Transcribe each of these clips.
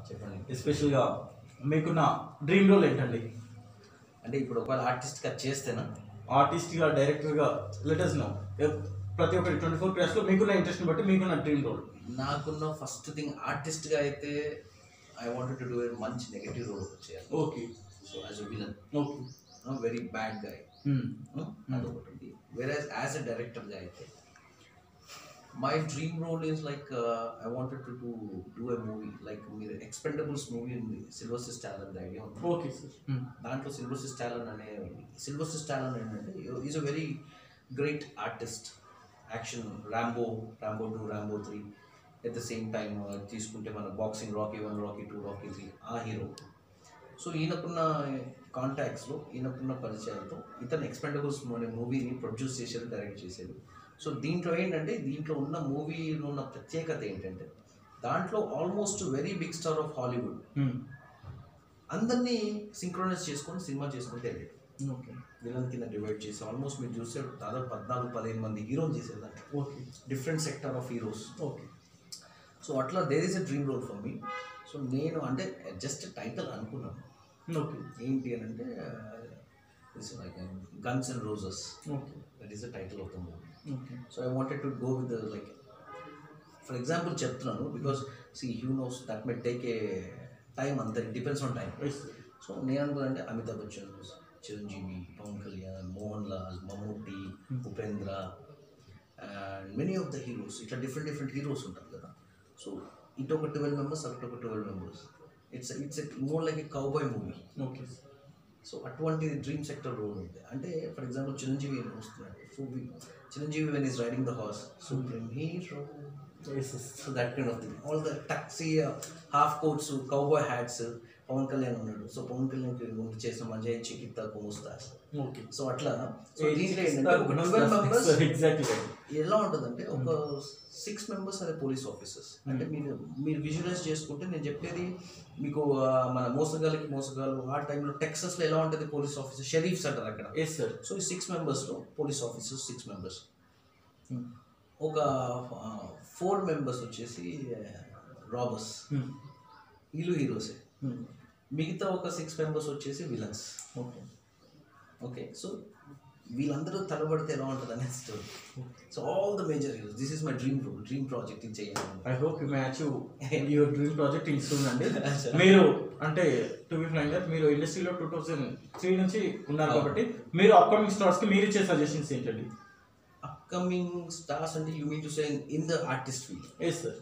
చెప్పండి ఎస్పెషల్గా మీకున్న డ్రీమ్ రోల్ ఏంటండి అంటే ఇప్పుడు ఒకవేళ ఆర్టిస్ట్గా చేస్తేనా ఆర్టిస్ట్గా డైరెక్టర్గా లెటర్స్ నో ప్రతి ఒక్కరి ట్వంటీ ఫోర్ క్లాస్లో మీకున్న ఇంట్రెస్ట్ని బట్టి మీకున్న డ్రీమ్ రోల్ నాకున్న ఫస్ట్ థింగ్ ఆర్టిస్ట్గా అయితే ఐ వాంటెడ్ టు డూ మంచి నెగటివ్ రోల్ చేయాలి okay so as a villain okay very bad guy అదొకటి ఉంది వేరే యాజ్ ఎ డైరెక్టర్గా అయితే my dream role is like I wanted to do do a movie like మీరు ఎక్స్పెండబుల్స్ మూవీ ఉంది సిల్వర్ టాలెంట్ ఐడియా ఉంది ఓకే సార్ దాంట్లో సిల్వర్ టాలెంట్ అనే సిల్వర్ టాలెంట్ ఏంటంటే is a very great artist action Rambo Rambo two Rambo three at the same time తీసుకుంటే మన boxing Rocky one Rocky two Rocky three ఆ హీరో సో ఈయనకున్న కాంటాక్ట్స్లో ఈయనకున్న పరిచయాలతో ఇతను ఎక్స్పెండబుల్స్ అనే మూవీని ప్రొడ్యూస్ చేసేది డైరెక్ట్ చేసేది సో దీంట్లో ఏంటంటే దీంట్లో ఉన్న మూవీలో ఉన్న ప్రత్యేకత ఏంటంటే దాంట్లో almost very big star of Hollywood అందరినీ సింక్రోనైజ్ చేసుకొని సినిమా చేసుకుంటే వెళ్ళాడు ఓకే విలన్ కింద డివైడ్ చేసి ఆల్మోస్ట్ మీరు చూసే దాదాపు పద్నాలుగు పదిహేను మంది హీరోలు చేసేదాన్ని okay different sector of heroes okay so అట్లా there is a dream role for me so నేను అంటే జస్ట్ టైటిల్ అనుకున్నాను ఓకే ఏంటి అని అంటే guns and roses okay that is the title of the movie okay so I wanted to go with like for example చెప్తున్నాను because see who knows that may take a time అంత depends on time so నేను అనుకున్నానంటే Amitabh Bachchan Chiranjeevi Pawan Kalyan Mohan Lal Mammootty Upendra and many of the heroes ఇట్లా different different heroes ఉంటారు కదా so ఇటు ఒక twelve members అటు ఒక twelve members it's it's more like a cowboy movie okay so అటువంటి డ్రీమ్ సెక్టర్ రోల్ ఉంది అంటే ఫర్ ఎగ్జాంపుల్ చిరంజీవి అని వస్తున్నాడు so Chiranjeevi when is riding the horse supreme hero so that kind of thing all the taxi half coats cowboy hats Pawan Kalyan ఉన్నాడు సో పవన్ కళ్యాణ్కి ముందు చేసిన మజా చికిత్త కుముస్తాస్ ఓకే సో అట్లా సో దీంట్లో ఏంటంటే ఒక ట్వెల్వ్ మెంబర్స్ ఎగ్జాక్ట్లీ ఎలా ఉంటుందంటే ఒక సిక్స్ మెంబర్స్ అదే పోలీస్ ఆఫీసర్స్ అంటే మీరు మీరు విజువలైజ్ చేసుకుంటే నేను చెప్పేది మీకు ఆ, మన మోసగాళ్ళకి మోసగాళ్ళు ఆ టైంలో టెక్సస్లో ఎలా ఉంటుంది పోలీస్ ఆఫీసర్ షరీఫ్స్ అంటారు అక్కడ ఎస్ సార్ సో ఈ సిక్స్ మెంబర్స్లో పోలీస్ ఆఫీసర్స్ సిక్స్ మెంబర్స్ ఒక ఫోర్ మెంబర్స్ వచ్చేసి రాబర్స్ వీళ్ళు హీరోసే మిగతా ఒక సిక్స్ మెంబర్స్ వచ్చేసి విలన్స్ ఓకే ఓకే సో వీళ్ళందరూ తలబడితే ఎలా ఉంటుంది అనే story so all the major heroes this is my dream role dream project ఇది చేయాలి I hope you match your dream project ఇన్స్టూన్ అండి మీరు అంటే టు బి ఫ్లైంగ్ మీరు ఇండస్ట్రీలో టూ థౌజండ్ త్రీ నుంచి ఉన్నారు కాబట్టి మీరు అప్కమింగ్ స్టార్స్కి మీరు ఇచ్చే సజెషన్స్ ఏంటండి అప్కమింగ్ స్టార్స్ అంటే you mean to say in the artist field yes sir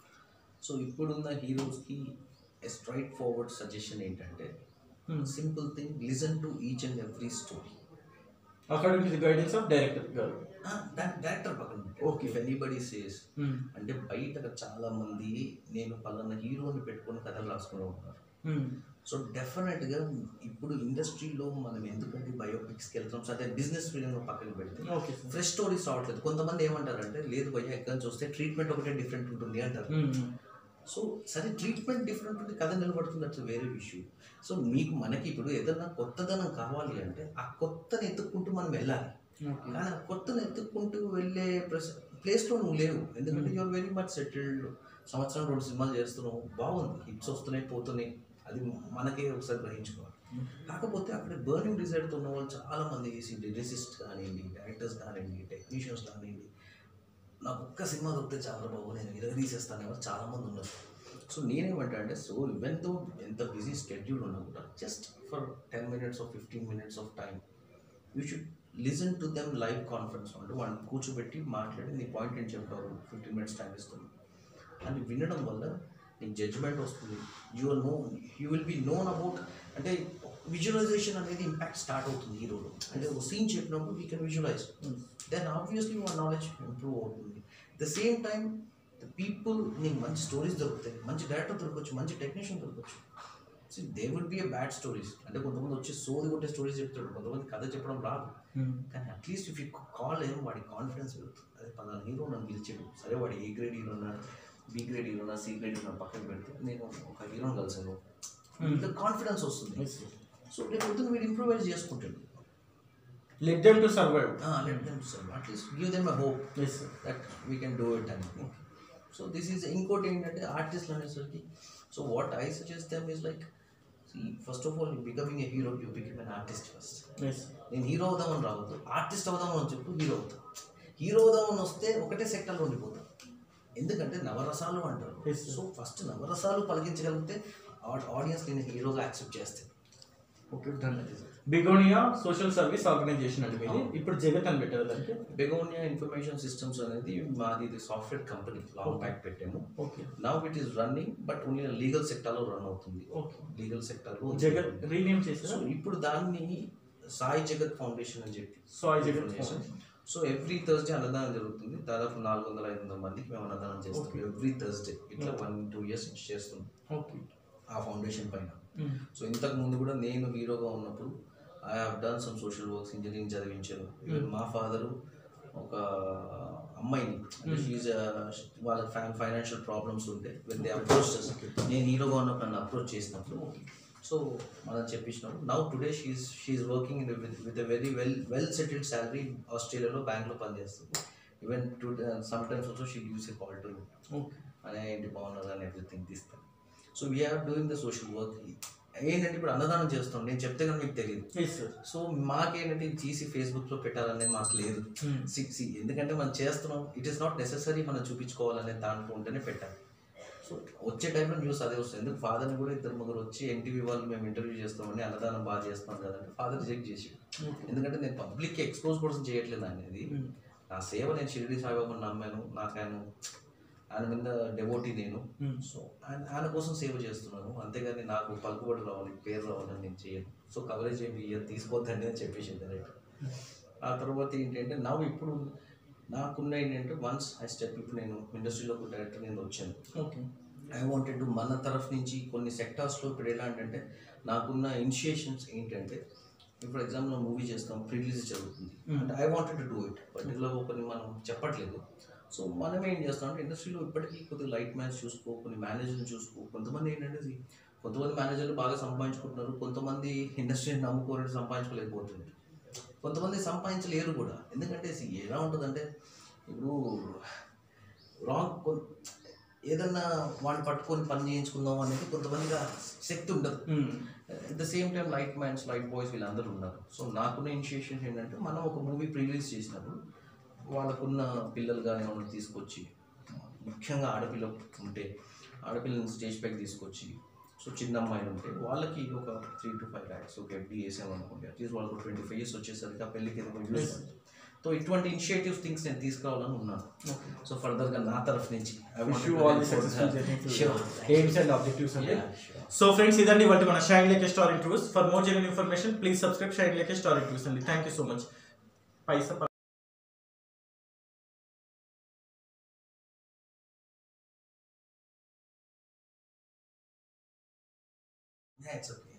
so ఇప్పుడున్న హీరోస్కి స్ట్రైట్ ఫార్వర్డ్ సజెషన్ ఏంటంటే simple thing listen to each and every story according to the guidance of director గారు director పక్కన Okay. If anybody says అంటే బయట చాలా మంది నేను పలానా హీరోని పెట్టుకొని కథలు రాసుకుని ఉంటారు సో డెఫినెట్గా ఇప్పుడు ఇండస్ట్రీలో మనం ఎందుకంటే బయోపిక్స్కి వెళ్తాం సో అదే బిజినెస్ ఫీల్డ్ పక్కన పెడితే ఓకే సార్ ఫ్రెష్ స్టోరీస్ రావట్లేదు కొంతమంది ఏమంటారంటే లేదు భయ్య ఎక్కడ చూస్తే ట్రీట్మెంట్ ఒకటే డిఫరెంట్ ఉంటుంది అంటారు సో సరే ట్రీట్మెంట్ డిఫరెంట్ ఉంది కథ నిలబడుతుంది అట్లా వేరే ఇష్యూ సో మీకు మనకి ఇప్పుడు ఏదన్నా కొత్తదనం కావాలి అంటే ఆ కొత్తని ఎత్తుక్కుంటూ మనం వెళ్ళాలి కానీ ఆ కొత్తని ఎత్తుక్కుంటూ వెళ్ళే ప్రెస్ ప్లేస్లో నువ్వు లేవు ఎందుకంటే యూఆర్ వెరీ మచ్ సెటిల్డ్ సంవత్సరం రెండు సినిమాలు చేస్తున్నావు బాగుంది హిట్స్ వస్తున్నాయి పోతున్నాయి అది మనకే ఒకసారి గ్రహించుకోవాలి కాకపోతే అక్కడ బర్నింగ్ డిజైర్తో ఉన్న వాళ్ళు చాలా మంది లిరిసిస్ట్ కానివ్వండి డైరెక్టర్స్ కానివ్వండి టెక్నీషియన్స్ కానివ్వండి నాకు ఒక్క సినిమా దొరికితే చాలా బాబు నేను ఇరగ తీసేస్తాను ఎవరు చాలా మంది ఉన్నారు సో నేనేమంటా అంటే సో ఈవెన్ తో ఎంత బిజీ స్కెడ్యూల్ ఉన్నా కూడా just for ten minutes of fifteen minutes of time you should listen to them live conference అంటే వాళ్ళని కూర్చోబెట్టి మాట్లాడి నీ పాయింట్ ఏంటి చెప్తారు ఫిఫ్టీన్ మినిట్స్ టైం ఇస్తుంది అని వినడం వల్ల నీకు జడ్జ్మెంట్ వస్తుంది you are know you will be known about అంటే విజువలైజేషన్ అనేది ఇంపాక్ట్ స్టార్ట్ అవుతుంది హీరోలో అంటే ఒక సీన్ చెప్పినప్పుడు we can visualize then obviously మన నాలెడ్జ్ ఇంప్రూవ్ అవుతుంది the same time the people నీకు మంచి స్టోరీస్ దొరుకుతాయి మంచి డైరెక్టర్ దొరకవచ్చు మంచి టెక్నీషియన్ దొరకవచ్చు so they would be a bad stories అంటే కొంతమంది వచ్చి సోది కొట్టే స్టోరీస్ చెప్తాడు కొంతమంది కథ చెప్పడం రాదు కానీ అట్లీస్ట్ ఇఫ్ యూ కాల్ ఏం వాడి కాన్ఫిడెన్స్ పెరుగుతుంది అదే పలానా హీరో నన్ను పిలిచాడు సరే వాడు ఏ గ్రేడ్ హీరో ఉన్నాడు బి గ్రేడ్ హీరో ఉన్నా సి గ్రేడ్ హీరో పక్కన పెడితే నేను ఒక హీరోని కలిసాను ఇంత కాన్ఫిడెన్స్ వస్తుంది సో రేపు పొద్దున్న వీడు ఇంప్రూవైజ్ చేసుకుంటాడు let them to survive let them at least give them a hope yes sir that we can do it అని సో దిస్ ఈజ్ ఇంకోటి ఏంటంటే ఆర్టిస్ట్లు అనేసరికి so what I suggest them is like first of all becoming a hero you become an artist first yes నేను hero అవుదామని రావద్దు artist అవుదామని చెప్పు హీరో అవుతా హీరో అవుదామని వస్తే ఒకటే సెక్టర్లో ఉండిపోతాం ఎందుకంటే నవరసాలు అంటారు Yes, sir. సో ఫస్ట్ నవరసాలు పలికించగలిగితే ఆడియన్స్ నేను హీరోగా యాక్సెప్ట్ చేస్తే okay done Begonia social service organization అండి మీది ఇప్పుడు జగత్ అని పెట్టారు దానికి బెగోనియా ఇన్ఫర్మేషన్ సిస్టమ్స్ అనేది మాది ఇది సాఫ్ట్వేర్ కంపెనీ లాంగ్ బ్యాక్ పెట్టాము okay now it is running but only legal సెక్టార్లో రన్ అవుతుంది ఓకే లీగల్ సెక్టార్లో జగత్ రీనేమ్ సో చేసారా ఇప్పుడు దాన్ని సాయి జగత్ ఫౌండేషన్ అని చెప్పి సాయి జగత్ Foundation. సో ఎవ్రీ థర్స్డే అన్నదానం జరుగుతుంది దాదాపు నాలుగు వందల ఐదు వందల మందికి మేము అన్నదానం చేస్తాం Okay. ఎవ్రీ థర్స్డే ఇట్లా Okay. వన్ టూ ఇయర్స్ నుంచి చేస్తున్నాం ఓకే ఆ ఫౌండేషన్ పైన సో ఇంతకు ముందు కూడా నేను హీరోగా ఉన్నప్పుడు I have done some social works engineering చదివించాను ఈవెన్ మా ఫాదరు ఒక అమ్మాయిని అంటే Hmm. షీజ్ వాళ్ళ ఫైనాన్షియల్ ప్రాబ్లమ్స్ ఉంటే వెన్ దే అప్రోచ్ నేను హీరోగా ఉన్నప్పుడు నన్ను అప్రోచ్ చేసినప్పుడు సో మనం చెప్పించినప్పుడు now today she she working with a very well well settled salary ఆస్ట్రేలియాలో బ్యాంక్లో పనిచేస్తుంది even to some times also she gives a call to okay అనే ఏంటి బాగున్నారు అని ఎవ్రీథింగ్ తీస్తాను so we are doing the social work ఏంటంటే ఇప్పుడు అన్నదానం చేస్తాం నేను చెప్తే కానీ మీకు తెలియదు ఎస్ సార్ సో మాకేంటంటే ఇది తీసి ఫేస్బుక్లో పెట్టాలనేది మాకు లేదు సిక్స్ ఎందుకంటే మనం చేస్తున్నాం ఇట్ ఈస్ నాట్ నెససరీ మనం చూపించుకోవాలనే దాంట్లో ఉంటేనే పెట్టాలి సో వచ్చే టైంలో న్యూస్ అదే వస్తుంది ఎందుకు ఫాదర్ని కూడా ఇద్దరు ముగ్గురు వచ్చి ఎన్టీవీ వాళ్ళు మేము ఇంటర్వ్యూ చేస్తామని అన్నదానం బాగా చేస్తాం కదంటే ఫాదర్ రిజెక్ట్ చేసి ఎందుకంటే నేను పబ్లిక్కి ఎక్స్పోజ్ కోసం చేయట్లేదు అనేది నా సేవ నేను షిరిడి సాయిబాబాను నమ్మాను నాకు ఆయన ఆయన మీద డెవోటీ నేను సో ఆయన ఆయన కోసం సేవ చేస్తున్నాను అంతేగాని నాకు పలుకుబడి రావాలి పేరు రావాలని నేను చేయను సో కవరేజ్ ఏమి ఇయ్య తీసుకోవద్దండి అని చెప్పేసి డైరెక్ట్ ఆ తర్వాత ఏంటంటే నా ఇప్పుడు నాకున్న ఏంటంటే వన్స్ ఐ స్టెప్ ఇప్పుడు నేను ఇండస్ట్రీలోకి డైరెక్టర్ నేను వచ్చాను ఓకే ఐ వాంటెడ్ మన తరఫు నుంచి కొన్ని సెక్టార్స్లో ఇప్పుడు ఎలా అంటే నాకున్న ఇనిషియేషన్స్ ఏంటంటే ఇప్పుడు ఎగ్జాంపుల్ మూవీ చేస్తాం రిలీజ్ జరుగుతుంది Mm. అంటే I wanted to do it particular కొన్ని మనం చెప్పట్లేదు సో మనం ఏం చేస్తాం అంటే ఇండస్ట్రీలో ఇప్పటికీ కొద్దిగా లైట్ మ్యాచ్ చూసుకో కొన్ని మేనేజర్ని చూసుకో కొంతమంది ఏంటంటే ఇది కొంతమంది మేనేజర్లు బాగా సంపాదించుకుంటున్నారు కొంతమంది ఇండస్ట్రీని నమ్ముకోరని సంపాదించుకోలేకపోతున్నారు కొంతమంది సంపాదించలేరు కూడా ఎందుకంటే ఇది ఎలా ఉంటుందంటే ఇప్పుడు రాంగ్ ఏదన్నా వాడిని పట్టుకొని పని చేయించుకుందాం అనేది కొంతమందికి ఆ శక్తి ఉండదు at the same time light mans light boys వీళ్ళందరూ ఉన్నారు సో నాకున్న ఇనిషియేషన్ ఏంటంటే మనం ఒక మూవీ రిలీజ్ చేసినప్పుడు వాళ్ళకున్న పిల్లలు కానీ వాళ్ళని తీసుకొచ్చి ముఖ్యంగా ఆడపిల్ల ఉంటే ఆడపిల్లని స్టేజ్ పైకి తీసుకొచ్చి సో చిన్న అమ్మాయిలు ఉంటే వాళ్ళకి ఒక త్రీ టు ఫైవ్ ల్యాక్స్ ఒక ఎఫ్డీ వేసామనుకోండి అట్లీస్ట్ వాళ్ళకు ట్వంటీ ఫైవ్ ఇయర్స్ వచ్చేసరికి ఆ పెళ్ళికి ఏదో ఒక యూస్ సో ఇటువంటి ఇనిషియేటివ్స్ థింగ్స్ నేను తీసుకురావాలని ఉన్నాను ఓకే సో ఫర్దర్గా నా తరఫు నుంచి I wish want you to all the help successful out. Journey Sure. Aims and objectives అండి Yeah, sure. సో ఫ్రెండ్స్ ఇదండి వాటి మన Shine Like Star interviews for more genuine information please subscribe Shine Like Star interviews అండి thank you so much Paisa Yeah, it's okay.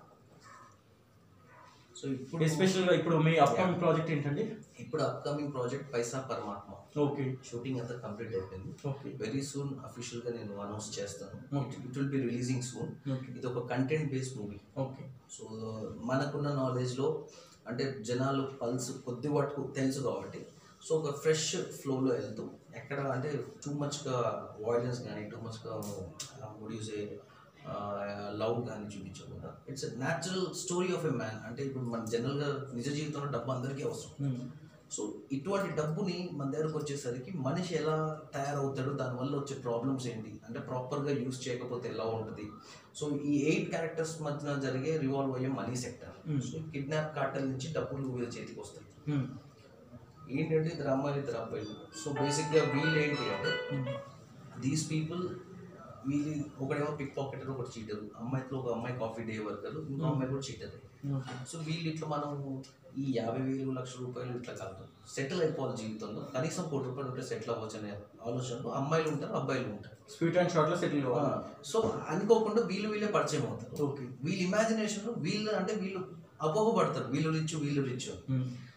So ఇప్పుడు special గా ఇప్పుడు మీ upcoming project ఏంటండి ఇప్పుడు అప్కమింగ్ ప్రాజెక్ట్ పైసా పరమాత్మ ఓకే షూటింగ్ అంతా కంప్లీట్ అయిపోయింది ఓకే వెరీ సూన్ అఫీషియల్ గా నేను అనౌన్స్ చేస్తాను Okay. It will be releasing soon okay ఇది ఒక content based movie okay so మనకున్న నాలెడ్జ్ లో అంటే జనాలు పల్స్ కొద్ది వాటికి తెలుసు కాబట్టి సో ఒక ఫ్రెష్ ఫ్లోలో వెళ్తూ ఎక్కడ అంటే టూ మచ్గా వాయిలెన్స్ కానీ టూ మచ్గా యూజే లవ్ కానీ చూపించకుండా it's natural story of a man అంటే ఇప్పుడు మన జనరల్గా నిజ జీవితంలో డబ్బు అందరికీ అవసరం సో ఇటువంటి డబ్బుని మన దగ్గరకు వచ్చేసరికి మనిషి ఎలా తయారవుతాడు దానివల్ల వచ్చే ప్రాబ్లమ్స్ ఏంటి అంటే ప్రాపర్గా యూస్ చేయకపోతే ఎలా ఉంటుంది సో ఈ ఎయిట్ క్యారెక్టర్స్ మధ్యన జరిగే రివాల్వ్ అయ్యే money sector Hmm. So kidnap cartel నుంచి డబ్బులు వీళ్ళ చేతికి వస్తాయి ఏంటంటే ఇద్దరు అమ్మాయిలు ఇద్దరు అబ్బాయిలు సో బేసిక్గా వీళ్ళు ఏంటి అంటే దీస్ పీపుల్ వీళ్ళు ఒకడేమో పిక్ పాకెటర్ ఒకటి చీటర్ అమ్మాయితో ఒక అమ్మాయి కాఫీ డే వర్కర్ ఇంకో అమ్మాయి కూడా చీటర్ సో వీళ్ళు ఇట్లా మనం ఈ యాభై వేలు లక్ష రూపాయలు ఇట్లా కాదు సెటిల్ అయిపోవాలి జీవితంలో కనీసం కోటి రూపాయలు ఉంటే సెటిల్ అవ్వచ్చు అనే ఆలోచనలో అమ్మాయిలు ఉంటారు అబ్బాయిలు ఉంటారు స్వీట్ అండ్ షార్ట్ లో సెటిల్ సో అనుకోకుండా వీళ్ళు వీళ్ళే పరిచయం అవుతారు ఓకే వీళ్ళ ఇమాజినేషన్ వీళ్ళు అంటే వీళ్ళు అపోహపడతారు వీళ్ళు రిచ్ వీళ్ళు రిచ్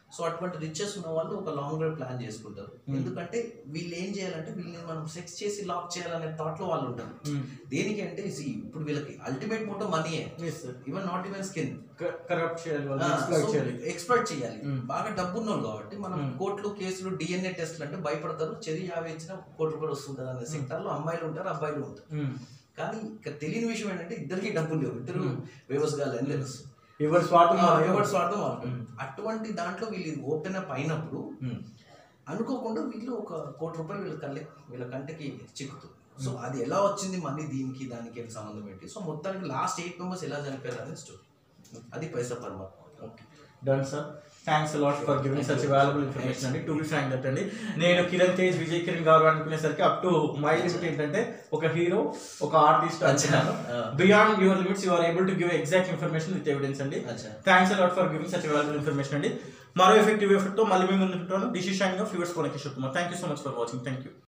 సో అటువంటి రిచెస్ ఉన్న వాళ్ళు ఒక లాంగ్ డ్రైవ్ ప్లాన్ చేసుకుంటారు ఎందుకంటే వీళ్ళు ఏం చేయాలంటే వీళ్ళని మనం సెక్స్ చేసి లాక్ చేయాలనే థాట్ లో వాళ్ళు ఉంటారు దేనికి అంటే see, ఇప్పుడు వీళ్ళకి అల్టిమేట్ మోటో మనీయే even not even skin corrupt చేయాలి వాళ్ళు exploit చేయాలి ఎక్స్పర్ట్ చేయాలి Mm. బాగా డబ్బు ఉన్నోళ్ళు కాబట్టి మనం Mm. కోర్టులు కేసులు డిఎన్ఏ టెస్ట్లు అంటే భయపడతారు చెరి యాభై ఇచ్చిన కోటి రూపాయలు వస్తుంది అనే సెక్టర్ లో అమ్మాయిలు ఉంటారు అబ్బాయిలు ఉంటారు ఉమ్. కానీ ఇక్కడ తెలియని విషయం ఏంటంటే ఇద్దరికి డబ్బులు లేవు ఇద్దరు Mm. వ్యవసాయాలు అని తెలుసు ఎవరి స్వార్థం ఆ, వాళ్ళకి. ఎవరి స్వార్థం వాళ్ళకి. Mm. అటువంటి దాంట్లో వీళ్ళు ఓపెన్ అప్ అయినప్పుడు ఉమ్. అనుకోకుండా వీళ్ళు ఒక కోటి రూపాయలు వీళ్ళ కళ్ళే వీళ్ళ కంటికి చిక్కుతుంది సో అది ఎలా వచ్చింది మనీ దీనికి దానికి ఏం సంబంధం ఏంటి సో మొత్తానికి లాస్ట్ ఎయిట్ మెంబర్స్ ఎలా చనిపోయారు అనేది స్టోరీ అది పైసా పరమాత్మ okay done sir thanks a lot for giving such valuable information అండి టు బి ఫ్రాంక్ దట్ అండి నేను కిరణ్ తేజ్ విజయ్ కిరణ్ గారు అనుకునేసరికి అప్ టు మై లిమిట్ ఏంటంటే ఒక హీరో ఒక ఆర్టిస్ట్ అనుకున్నాను Ah. Beyond your limits you are able to give exact information with evidence అండి అచ్చా thanks a lot for giving such valuable information అండి మరో ఎఫెక్టివ్ ఎఫెక్ట్ తో మళ్ళీ మేము ముందుంటాను this is shining of yours కోనకి Kumar thank you so much for watching thank you